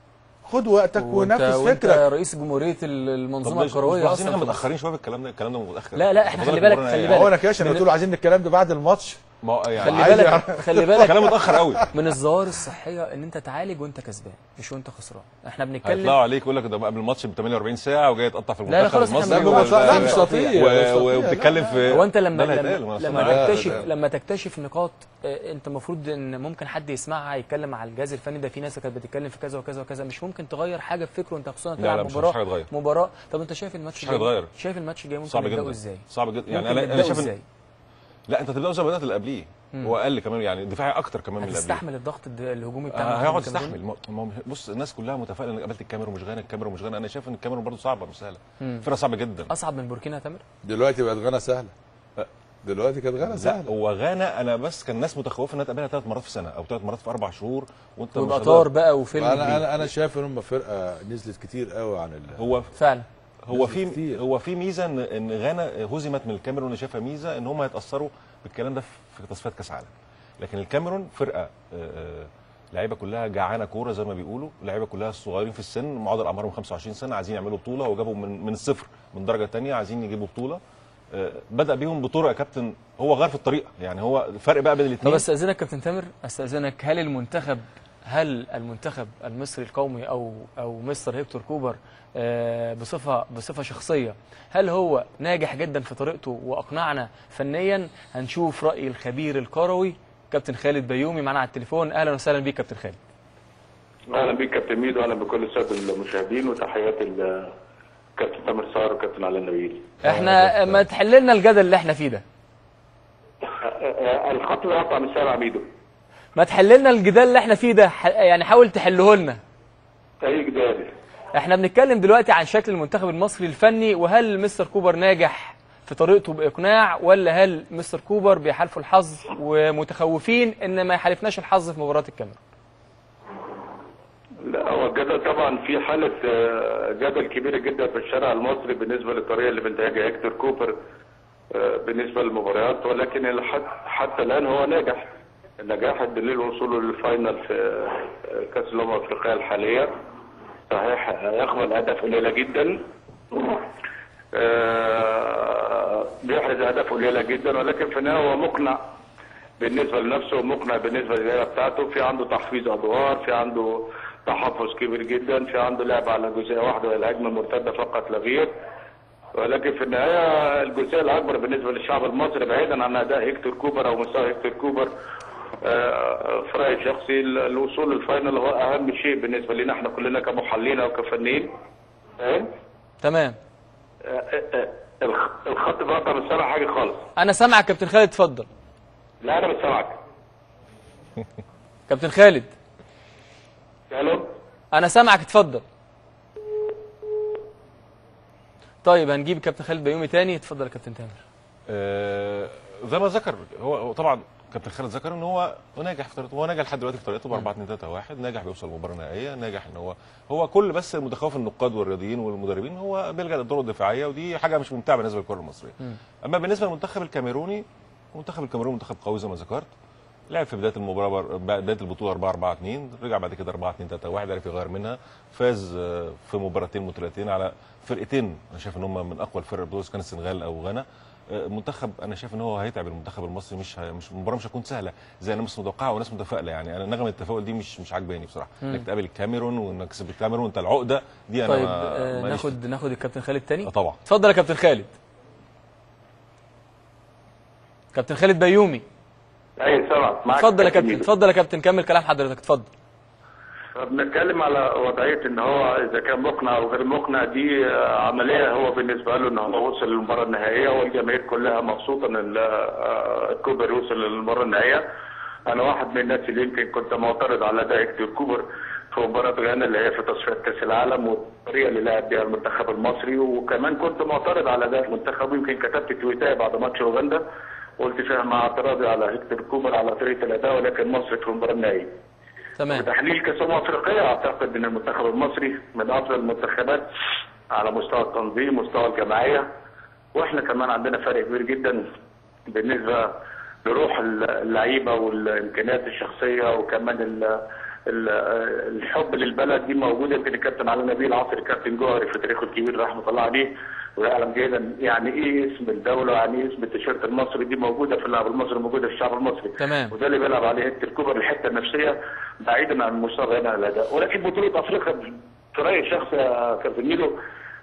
خد وقتك وانت ونفذ وانت فكرك رئيس جمهوريه المنظومه الكرويه اصلا اصلا احنا في مصر. متاخرين شويه في الكلام ده الكلام ده متاخر لا، لا، احنا خد خلي بالك بالك- المباراة خلي نهائية. بالك. هو انا كاش انا بتقول عايزين الكلام ده بعد الماتش ما هو يعني خلي عايز بالك يعرف. خلي بالك كلام متاخر قوي من الظواهر الصحيه ان انت تعالج وانت كسبان مش وانت خسران احنا بنتكلم هيطلعوا عليك يقول لك ده قبل الماتش ب 48 ساعه وجاي يتقطع في لا، لا، المنتخب خلاص احنا المصري ما و- بنقولش- لا، مش تقطيع. و- مش تقطيع. و- وبتتكلم في هو انت لما ده اللي لما, هيتقال، ما أنا لما أصلاً عارف. تكتشف لا، لا. لما تكتشف نقاط آه، انت المفروض ان ممكن حد يسمعها يتكلم على الجهاز الفني ده في ناس كانت بتتكلم في كذا وكذا وكذا مش ممكن تغير حاجه في فكره انت خصوصا لا، تلعب لا، مش- مش مباراه حاجة تغير. مباراه طب انت شايف الماتش مش حاجة الجاي- تغير. شايف الماتش الجاي ممكن صعب نبداه جدا ازاي صعب جدا يعني ممكن انا انا نبدأه شايف إن- ازاي لا انت تبداوا زي ما بدات اللي قبليه واقل كمان يعني دفاعي اكتر كمان من اللي قبليه هتستحمل الضغط الد- الهجومي بتاع آه، المنتخب هيقعد الكاميروني؟ يستحمل ما- ما هو- بص الناس كلها متفائله انك قابلت الكاميرون مش غانا الكاميرون مش غانا انا شايف ان الكاميرون برضه صعبه مش سهله فرقه صعبه جدا اصعب من بوركينا يا تامر دلوقتي بقت غانا سهله أه. دلوقتي كانت غانا لا سهله هو غانا انا بس كان الناس متخوفه انها تقابلها ثلاث مرات في سنه او ثلاث مرات في اربع شهور وانت مش ويبقى هتقدر. طار بقى وفيلم انا كبير. انا انا شايف ان هم فرقه نزلت كتير قوي عن ال... هو فعلا هو في كتير. هو في ميزه ان ان غانا هزمت من الكاميرون انا شايفها ميزه ان هم هيتاثروا بالكلام ده في تصفيات كاس عالم لكن الكاميرون فرقه آه، آه، لعيبه كلها جعانه كوره زي ما بيقولوا لعيبه كلها صغيرين في السن معدل اعمارهم 25 سنه عايزين يعملوا بطوله وجابوا من من الصفر من درجه ثانيه عايزين يجيبوا بطوله آه، بدا بيهم بطوله يا كابتن هو غير في الطريقه يعني هو الفرق بقى بين طب الاثنين استاذنك كابتن تامر استاذنك هل المنتخب هل المنتخب المصري القومي او او مستر هيكتور كوبر آه، بصفه بصفه شخصيه هل هو ناجح جدا في طريقته واقنعنا فنيا هنشوف راي الخبير الكروي كابتن خالد بيومي معانا على التليفون اهلا وسهلا بيك كابتن خالد اهلا بيك كابتن ميدو اهلا بكل الساده المشاهدين وتحياتي لكابتن تامر صار وكابتن علي النبيل احنا ما تحل لنا الجدل اللي احنا فيه ده الخط ده قطع من سابع ميدو ما تحل لنا الجدال اللي احنا فيه ده ح- يعني حاول تحله لنا اي جدال احنا بنتكلم دلوقتي عن شكل المنتخب المصري الفني وهل مستر كوبر ناجح في طريقته باقناع ولا هل مستر كوبر بيحالفوا الحظ ومتخوفين ان ما يحالفناش الحظ في مباراه الكاميرون لا هو الجدل طبعا في حاله آه، جدل كبيره جدا في الشارع المصري بالنسبه للطريقه اللي بينتهجها هيكتور كوبر آه، بالنسبه للمباريات ولكن الحد- حتى الان هو ناجح النجاح الدليل وصوله للفاينل في آه، كاس الامم الافريقيه الحاليه صحيح يقبل اهداف قليله جدا آه، بيحرز اهداف قليله جدا ولكن في النهايه هو مقنع بالنسبه لنفسه ومقنع بالنسبه للعيله بتاعته في عنده تحفيز ادوار في عنده تحفظ كبير جدا في عنده لعب على جزئيه واحده وهي الهجمه المرتده فقط لا غير ولكن في النهايه الجزئيه الاكبر بالنسبه للشعب المصري بعيدا عن اداء هيكتور كوبر او مستوى هيكتور كوبر آه، في رايي الشخصي الوصول للفاينل هو اهم شيء بالنسبه لنا احنا كلنا كمحللين او كفنيين فاهم؟ تمام آه، آه، آه، الخ- الخط بقطع مش سامع حاجه خالص انا سامعك كابتن خالد اتفضل لا انا مش سامعك كابتن خالد الو انا سامعك اتفضل طيب هنجيب كابتن خالد بيومي تاني اتفضل يا كابتن تامر آه، زي ما ذكر هو هو طبعا كابتن خالد ذكر ان هو هو ناجح في طريقته هو ناجح لحد دلوقتي في طريقته ب 4 2 3 1 ناجح بيوصل المباراه النهائيه ناجح ان هو هو كل بس المتخوف النقاد والرياضيين والمدربين هو بيلجا للدور الدفاعيه ودي حاجه مش ممتعه بالنسبه للكره المصريه اما بالنسبه للمنتخب الكاميروني المنتخب الكاميروني منتخب قوي زي ما ذكرت لعب في بدايه المباراه بر- بدايه البطوله 4 4 2 رجع بعد كده 4 2 3 1 عرف يغير منها فاز آه، في مباراتين متلاتين على فرقتين انا شايف ان هم من اقوى الفرق البطوله كان السنغال او غانا آه، منتخب انا شايف ان هو هيتعب المنتخب المصري مش هي- مش المباراه مش هتكون سهله زي الناس متوقعه وناس متفائله يعني انا نغمه التفاؤل دي مش مش عاجباني بصراحه انك تقابل الكاميرون وانك تكسب الكاميرون انت العقده دي انا طيب ما- آه ماليش ناخد ناخد الكابتن خالد تاني آه طبعا اتفضل يا كابتن خالد كابتن خالد بيومي اي سامعك معاك اتفضل يا كابتن كابتن ميدو. اتفضل يا كابتن كمل كلام حضرتك اتفضل فبنتكلم على وضعيه ان هو اذا كان مقنع او غير مقنع دي آه، عمليه هو بالنسبه له ان هو وصل للمباراه النهائيه والجماهير كلها مبسوطه ان ال- آه، كوبر وصل للمباراه النهائيه انا واحد من الناس اللي يمكن كنت معترض على اداء هيكتور كوبر في مباراه غانا اللي هي في تصفيات كاس العالم والطريقه اللي لعب بيها المنتخب المصري وكمان كنت معترض على اداء المنتخب يمكن كتبت تويتاي بعد ماتش اوغندا قلت فيها مع اعتراضي على هيكتور كوبر على طريقه الاداء ولكن مصر في المباراه النهائيه تمام تحليل كاس الامم الافريقيه اعتقد ان المنتخب المصري من افضل المنتخبات على مستوى التنظيم مستوى الجماعيه واحنا كمان عندنا فرق كبير جدا بالنسبه لروح اللعيبه والامكانيات الشخصيه وكمان ال ال الحب للبلد دي موجوده يمكن الكابتن علي نبيل عاصر الكابتن جوهري في تاريخه الكبير رحمه الله عليه ويعلم جيدا يعني ايه اسم الدوله يعني ايه اسم التيشيرت المصري دي موجوده في اللاعب المصري موجوده في الشعب المصري تمام. وده اللي بيلعب عليه هيكتور كوبر الحته النفسيه بعيدا عن المستوى هنا الاداء ولكن بطوله افريقيا في رايي الشخصي يا كابتن ميدو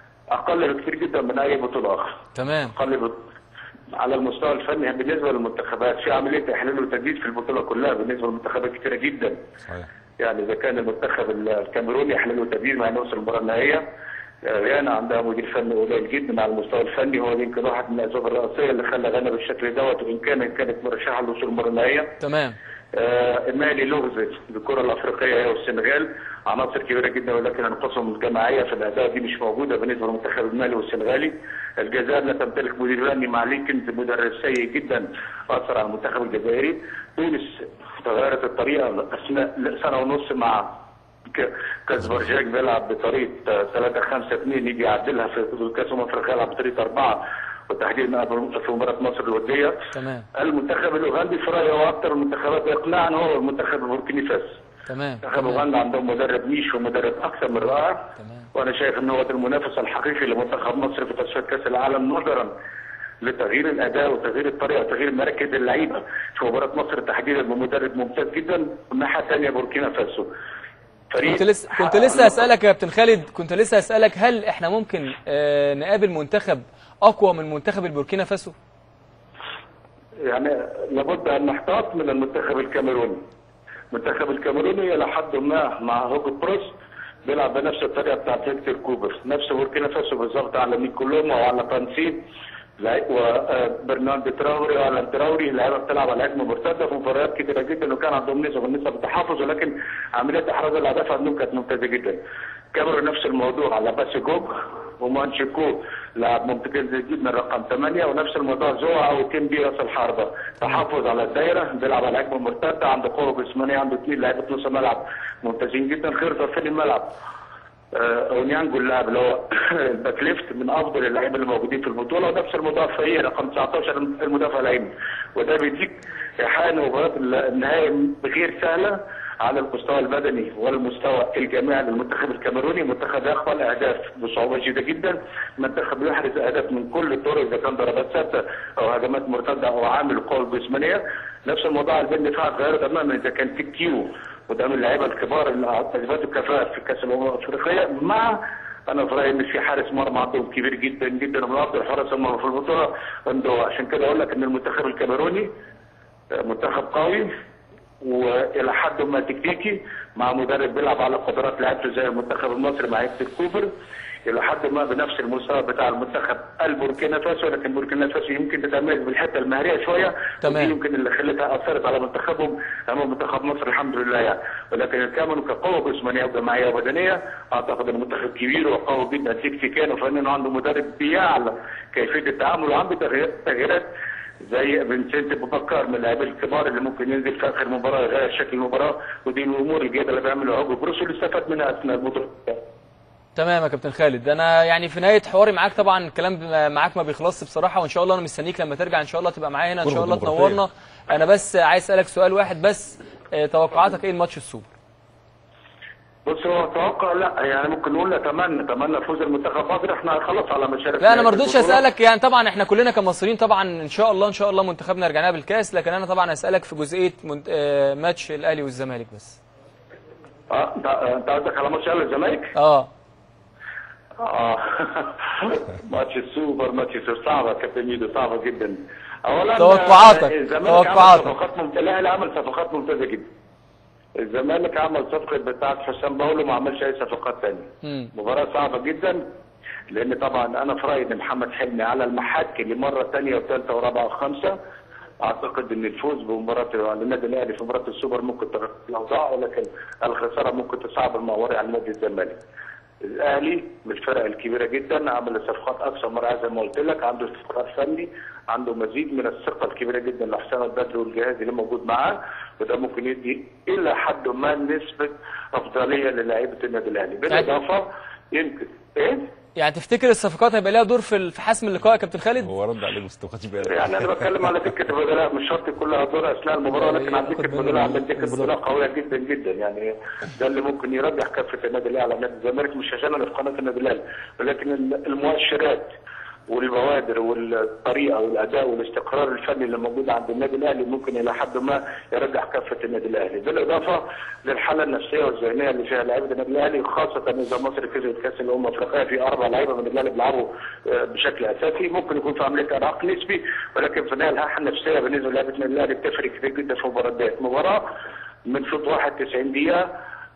اقل بكثير جدا من اي بطوله اخرى تمام اقل بط... على المستوى الفني بالنسبه للمنتخبات في عمليه تحليل وتجديد في البطوله كلها بالنسبه للمنتخبات كثيره جدا صحيح يعني اذا كان المنتخب الكاميروني يحلل وتجديد مع انه وصل المباراه النهائيه آه، غانا عندها مدير فني قليل جدا على المستوى الفني هو يمكن واحد من الاسباب الرئيسيه اللي خلى غانا بالشكل دوت وان كان كانت مرشحه لوصول المباراه النهائيه تمام آه، مالي لغز بالكره الافريقيه هي والسنغال عناصر كبيره جدا ولكن انقسم الجماعيه في الاداء دي مش موجوده بالنسبه للمنتخب المالي والسنغالي الجزائر لا تمتلك مدير فني مع ليكنز مدرب سيء جدا اثر على المنتخب الجزائري تونس تغيرت الطريقه اثناء سنه ونص مع ك- كازبرجاك بيلعب بطريقه 3 5 2 يجي يعدلها في كاس امم افريقيا يلعب بطريقه 4 وتحديدا في مباراه مصر الوديه تمام المنتخب الاوغندي في رايي هو اكثر المنتخبات اقناعا هو المنتخب البوركيني فاسو تمام منتخب تمام اوغندا عندهم مدرب نيش ومدرب اكثر من رائع تمام. وانا شايف ان هو ده المنافس الحقيقي لمنتخب مصر في تصفيات كاس العالم نظرا لتغيير الاداء وتغيير الطريقه وتغيير مراكز اللعيبه في مباراه مصر تحديدا بمدرب ممتاز جدا والناحيه الثانيه بوركينا فاسو فريق كنت لسه كنت حقق لسه اسالك يا كابتن خالد كنت لسه اسالك هل احنا ممكن آه، نقابل منتخب اقوى من منتخب البوركينا فاسو يعني لابد ان نحتاط من المنتخب الكاميروني. المنتخب الكاميروني الى حد ما مع هوجو بروس بيلعب بنفس الطريقه بتاعت هيكتور كوبر، نفس بوركينا فاسو بالظبط على نيكولوما وعلى بانسين وبرناردو تراوري وعلى تراوري اللعيبه بتلعب على هجمه مرتده في مباريات كتيره جدا وكان عندهم نسب ونسب التحفظ ولكن عمليات احراز الاهداف عندهم كانت ممتازه جدا. كاميرون نفس الموضوع على باسي جوج ومانشيكو لاعب ممتاز جدا رقم 8 ونفس الموضوع زوع او تيم بي راس الحربه تحفظ على الدايره بيلعب على هجمه مرتده عنده قوه جسمانيه عنده اثنين لعيبه نص ملعب ممتازين جدا خير طرفين الملعب آه، اونيانجو اللاعب اللي هو الباك ليفت من افضل اللعيبه اللي موجودين في البطوله ونفس المدافع فيه رقم 19 المدافع الايمن وده بيديك ايحاء ان مباراه النهائي غير سهله على المستوى البدني والمستوى الجماعي للمنتخب الكاميروني منتخب يقبل اهداف بصعوبه شديده جدا منتخب يحرز اهداف من كل الطرق اذا كان ضربات ثابته او هجمات مرتده او عامل القوه الجسمانيه نفس الموضوع على البين دفاع اتغير تماما اذا كان تكيو قدام اللعيبه الكبار اللي اثبتوا الكفاءه في كاس الامم الافريقيه مع انا في رايي ان في حارس مرمى عندهم كبير جدا جدا ومن افضل حراس المرمى في البطوله عنده عشان كده اقول لك ان المنتخب الكاميروني منتخب قوي والى حد ما تكتيكي مع مدرب بيلعب على قدرات لعيبته زي المنتخب المصري مع هيكتور كوبر الى حد ما بنفس المستوى بتاع المنتخب البوركينا فاسو لكن بوركينا فاسو يمكن تتميز بالحته المهريه شويه تمام. ودي يمكن اللي خلتها اثرت على منتخبهم امام منتخب مصر الحمد لله يعني ولكن الكاميرون كقوه جسمانيه وجماعيه وبدنيه اعتقد ان منتخب كبير وقوي جدا تكتيكيا وفنيا عنده مدرب بيعلم كيفيه التعامل وعنده تغيير- تغييرات زي فينسنت ابو بكر من اللعيبه الكبار اللي ممكن ينزل في اخر مباراه يغير شكل المباراه ودي من الامور الجيده اللي بيعملها هوجو بروس واللي استفاد منها اثناء البطوله تمام يا كابتن خالد انا يعني في نهايه حواري معاك طبعا الكلام معاك ما بيخلصش بصراحه وان شاء الله انا مستنيك لما ترجع ان شاء الله تبقى معايا هنا ان شاء الله كرة تنورنا انا بس عايز اسالك سؤال واحد بس آه، توقعاتك ايه الماتش السوبر بص هو اتوقع لا يعني ممكن نقول نتمنى نتمنى فوز المنتخب مصر احنا خلاص على مشارف لا انا ما رضيتش البطولة. اسالك يعني طبعا احنا كلنا كمصريين طبعا ان شاء الله ان شاء الله منتخبنا رجعنا بالكاس لكن انا طبعا اسالك في جزئيه منت... آه، ماتش الاهلي والزمالك بس اه انت انت قصدك على ماتش الاهلي والزمالك؟ اه اه ماتش السوبر ماتش السوبر صعبه يا كابتن ميدو صعبه جدا اولا توقعاتك، آه، الزمالك توقعاتك. عمل صفقات ممتازه الاهلي عمل صفقات ممتازه جدا الزمالك عمل صفقه بتاعه حسام باولو ما عملش اي صفقات ثانيه مم. مباراه صعبه جدا لان طبعا انا في رايي ان محمد حلمي على المحك لمره ثانيه وثالثه ورابعه وخامسه اعتقد ان الفوز بمباراه النادي الاهلي في مباراه السوبر ممكن تغير الاوضاع ولكن الخساره ممكن تصعب الموضوع على نادي الزمالك. الاهلي من الفرق الكبيره جدا عمل صفقات اكثر مره زي ما قلت لك عنده استقرار فني عنده مزيد من الثقه الكبيره جدا لحسام البدري والجهاز اللي موجود معاه وده ممكن يدي الى حد ما نسبه افضليه للاعيبه النادي الاهلي بالاضافه يمكن ايه؟ يعني تفتكر الصفقات هيبقى لها دور في ال- في حسم اللقاء يا كابتن خالد هو رد عليك بس ما خدش بالك يعني انا بتكلم على دكه البدلاء مش شرط يكون لها دور اثناء المباراه لكن على دكه البدلاء عندك دكه بدلاء قويه جدا جدا يعني ده اللي ممكن يرجح كفه النادي الاهلي على نادي الزمالك مش عشان انا في قناه النادي الاهلي ولكن المؤشرات والبوادر والطريقه والاداء والاستقرار الفني اللي موجود عند النادي الاهلي ممكن الى حد ما يرجح كفه النادي الاهلي بالاضافه للحاله النفسيه والذهنيه اللي فيها لعيبه النادي الاهلي خاصه اذا مصر كسبت كاس الامم الافريقيه في اربع لعيبه من الاهلي بيلعبوا آه، بشكل اساسي ممكن يكون في عمليه ارهاق نسبي ولكن في النهايه الحاله النفسيه بالنسبه لعيبه النادي الاهلي بتفرق كتير جدا في المباراه ديت مباراه من شوط واحد 90 دقيقه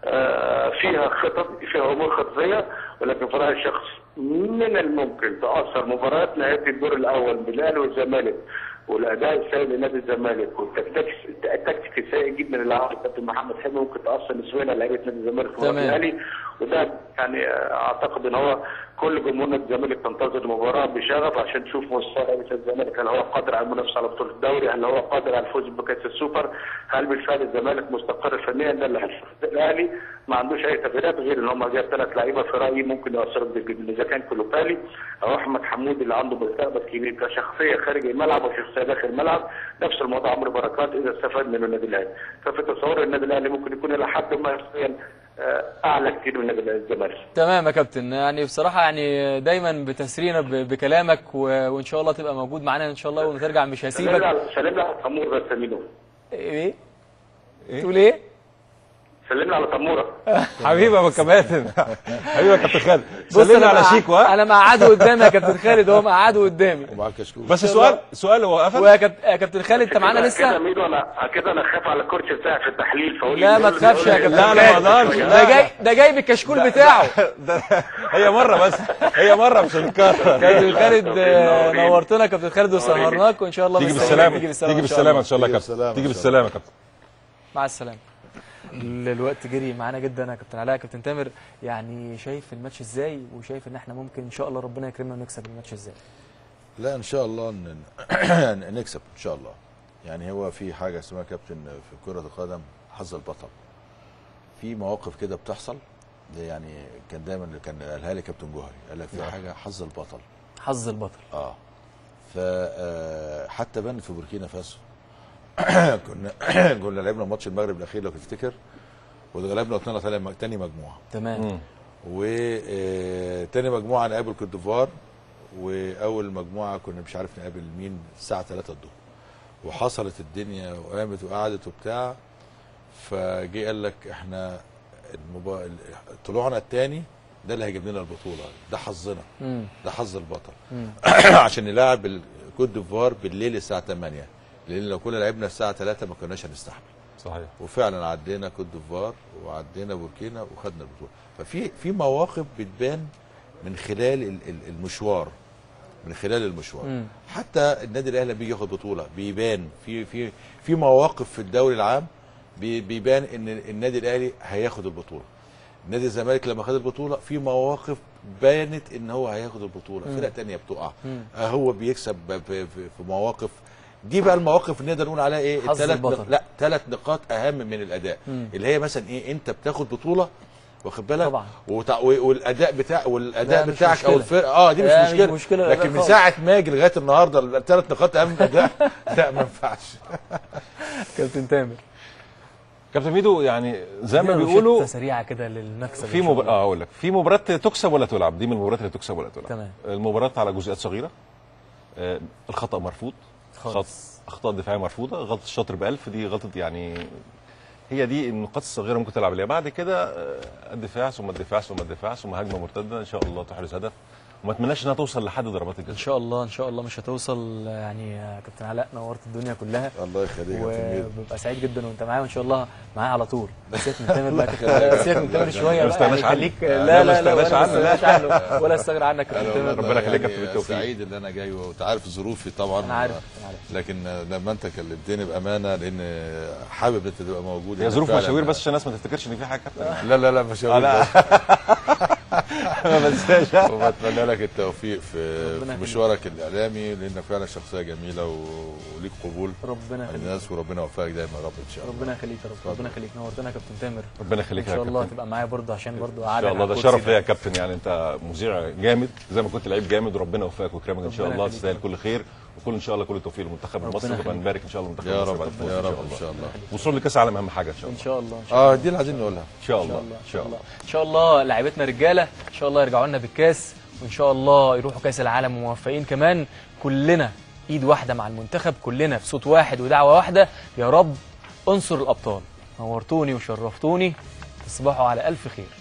آه، فيها خطط فيها امور خطيه ولكن في رايي الشخص من الممكن تاثر مباراه نهايه الدور الاول بالاهلي والزمالك والاداء السيء لنادي الزمالك والتكتيك التكتيك السيء جدا اللي عمله الكابتن محمد حلمي ممكن تاثر نسبيا على لعيبه نادي الزمالك في تمام. المباراه الاهلي وده يعني آه، اعتقد ان هو كل جمهور نادي الزمالك تنتظر المباراه بشغف عشان تشوف مستوى لعيبه الزمالك هل هو قادر على المنافسه على بطوله الدوري هل هو قادر على الفوز بكاس السوبر هل بالفعل الزمالك مستقر فنيا ده اللي هنشوفه الاهلي ما عندوش اي تغييرات غير ان هم جاب ثلاث لعيبه في رايي ممكن ياثروا كتير جدا اذا كان كلوبالي او احمد حمود اللي عنده مستقبل كبير كشخصيه خارج الملعب وشخصيه داخل الملعب نفس الموضوع عمرو بركات اذا استفاد منه النادي الاهلي ففي تصور النادي الاهلي ممكن يكون الى حد ما نفسيا آه، اعلى كتير من النادي الزمالك تمام يا كابتن يعني بصراحه يعني دايما بتسرينا ب- بكلامك و- وان شاء الله تبقى موجود معانا ان شاء الله وترجع مش سلم هسيبك على سلم لي على تمور بس يا ميدو ايه تقول ايه سلم لي على تموره حبيبي يا ابو كباتن حبيبي يا كابتن خالد بص سلمنا أنا على مع- شيكو ها انا مقعده قدامي يا كابتن خالد هو مقعده قدامي ومعاك كشكول بس سؤال سؤال هو قفل ويا كاب- يا كابتن خالد انت معانا كده- كده لسه ميدو انا كده انا خايف على الكرسي بتاعي في التحليل فقول لا لي- ما تخافش يا قول لي- كابتن لا، لا، ما خالد أقدرش. ده جاي ده جاي بالكشكول بتاعه ده هي مره بس هي مره مش هنكرر كابتن خالد آه، نورين. نورتنا يا كابتن خالد وسهرناك وان شاء الله تيجي بالسلامة. بالسلامه تيجي تيجي بالسلامه بالسلامه ان شاء الله يا تيجي كابتن بالسلامة تيجي إن شاء بالسلامه يا كابتن مع السلامه الوقت جري معانا جدا يا كابتن علاء يا كابتن تامر يعني شايف الماتش ازاي وشايف ان احنا ممكن ان شاء الله ربنا يكرمنا ونكسب الماتش ازاي لا ان شاء الله ن- نكسب ان شاء الله يعني هو في حاجه اسمها كابتن في كره القدم حظ البطل في مواقف كده بتحصل ده يعني كان دايما اللي كان قالها لي كابتن جوهري قال لك في حاجه حظ البطل حظ البطل اه ف آه، حتى بانت في بوركينا فاسو كنا كنا لعبنا ماتش المغرب الاخير لو تفتكر واتغلبنا وطلعنا تاني- تاني مجموعه تمام وتاني مجموعه نقابل كوت ديفوار واول مجموعه كنا مش عارف نقابل مين الساعه 3 الظهر وحصلت الدنيا وقامت وقعدت وبتاع فجه قال لك احنا المبا... طلوعنا الثاني ده اللي هيجيب لنا البطوله ده حظنا مم. ده حظ البطل مم. عشان نلاعب الكوت ديفوار بالليل الساعه 8 لان لو كنا لعبنا الساعه 3 ما كناش هنستحمل صحيح وفعلا عدينا كوت ديفوار وعدينا بوركينا وخدنا البطوله ففي في مواقف بتبان من خلال ال- ال- المشوار من خلال المشوار مم. حتى النادي الاهلي لما بيجي ياخد بطوله بيبان في في في مواقف في الدوري العام بي- بيبان ان النادي الاهلي هياخد البطوله نادي الزمالك لما خد البطوله في مواقف بانت ان هو هياخد البطوله فرق تانية بتقع مم. آه هو بيكسب ب- في, في, في مواقف دي بقى المواقف اللي نقدر نقول عليها ايه حظ التلات البطل. نق- لا ثلاث نقاط اهم من الاداء مم. اللي هي مثلا ايه انت بتاخد بطوله واخد بالك طبعا. وتع... و- والاداء بتاع والاداء لا، مش بتاعك او مشكلة. الفرقه اه دي مش لا، مش مشكله, مشكلة الأداء لكن من خالص. ساعه ما اجي لغايه النهارده الثلاث نقاط اهم من الاداء لا ما ينفعش كابتن تامر كابتن ميدو يعني زي ما ادينا بيقولوا روشتة سريعه كده للمكسب في إن شاء مب... الله. اه اقول لك في مباراه تكسب ولا تلعب دي من المباريات اللي تكسب ولا تلعب تمام. المباراه على جزئيات صغيره آه الخطا مرفوض خالص. خط اخطاء دفاعيه مرفوضه غلطه الشاطر بألف دي غلطه يعني هي دي النقاط الصغيره ممكن تلعب عليها بعد كده آه، الدفاع ثم الدفاع ثم الدفاع ثم هجمه مرتده ان شاء الله تحرز هدف وما اتمناش انها توصل لحد ضربات ان الجزاء شاء الله ان شاء الله مش هتوصل يعني يا كابتن علاء نورت الدنيا كلها الله يخليك يا كابتن ميدو. وببقى سعيد جدا وانت معايا وان شاء الله معايا على طول بس سيبك من تامر بقى كابتن- سيبك من تامر شويه ما بقى استغناش يعني عنه. خليك لا، لا ما لا لا استغناش ولا عنه. استغناش عنه ولا استغنى عنك يا أنا كابتن تامر ربنا يخليك يا يعني كابتن بالتوفيق. سعيد ان انا جاي وانت عارف ظروفي طبعا انا عارف انا عارف لكن لما انت كلمتني بامانه لان حابب انت تبقى موجود هي هنا ظروف فعلاً. مشاوير بس عشان الناس ما تفتكرش ان في حاجه يا كابتن لا لا لا مشاوير لا. بس ما بنساش وبتمنى لك التوفيق في, ربنا في يخليك. مشوارك الاعلامي لانك فعلا شخصيه جميله و- وليك قبول ربنا عند يخليك الناس وربنا يوفقك دايما يا رب ان شاء الله ربنا يخليك يا رب اتفضل. ربنا يخليك نورتنا يا كابتن تامر ربنا ان يخليك يا شاء الله كابتن تبقى معايا برضه عشان برضه ان قاعد شاء على الله ده الكرسي شرف ليا يا كابتن يعني انت مذيع جامد زي ما كنت لعيب جامد وربنا يوفقك ويكرمك ان شاء ربنا الله يخليك. تستاهل كل خير وكل ان شاء الله كل التوفيق للمنتخب ربنا المصري ونبقى يخليك. نبارك ان شاء الله المنتخب يا المصري رب بعد الفوز يا ان شاء رب ان الله شاء الله وصول لكاس العالم اهم حاجه ان شاء ان الله شاء الله ان شاء الله اه دي اللي عايزين نقولها ان شاء الله ان ان شاء الله ان شاء الله لعيبتنا رجاله ان شاء الله يرجعوا لنا بالكاس وان شاء الله يروحوا كاس العالم وموفقين كمان كلنا ايد واحده مع المنتخب كلنا بصوت واحد ودعوه واحده يا رب انصر الابطال نورتوني وشرفتوني تصبحوا على الف خير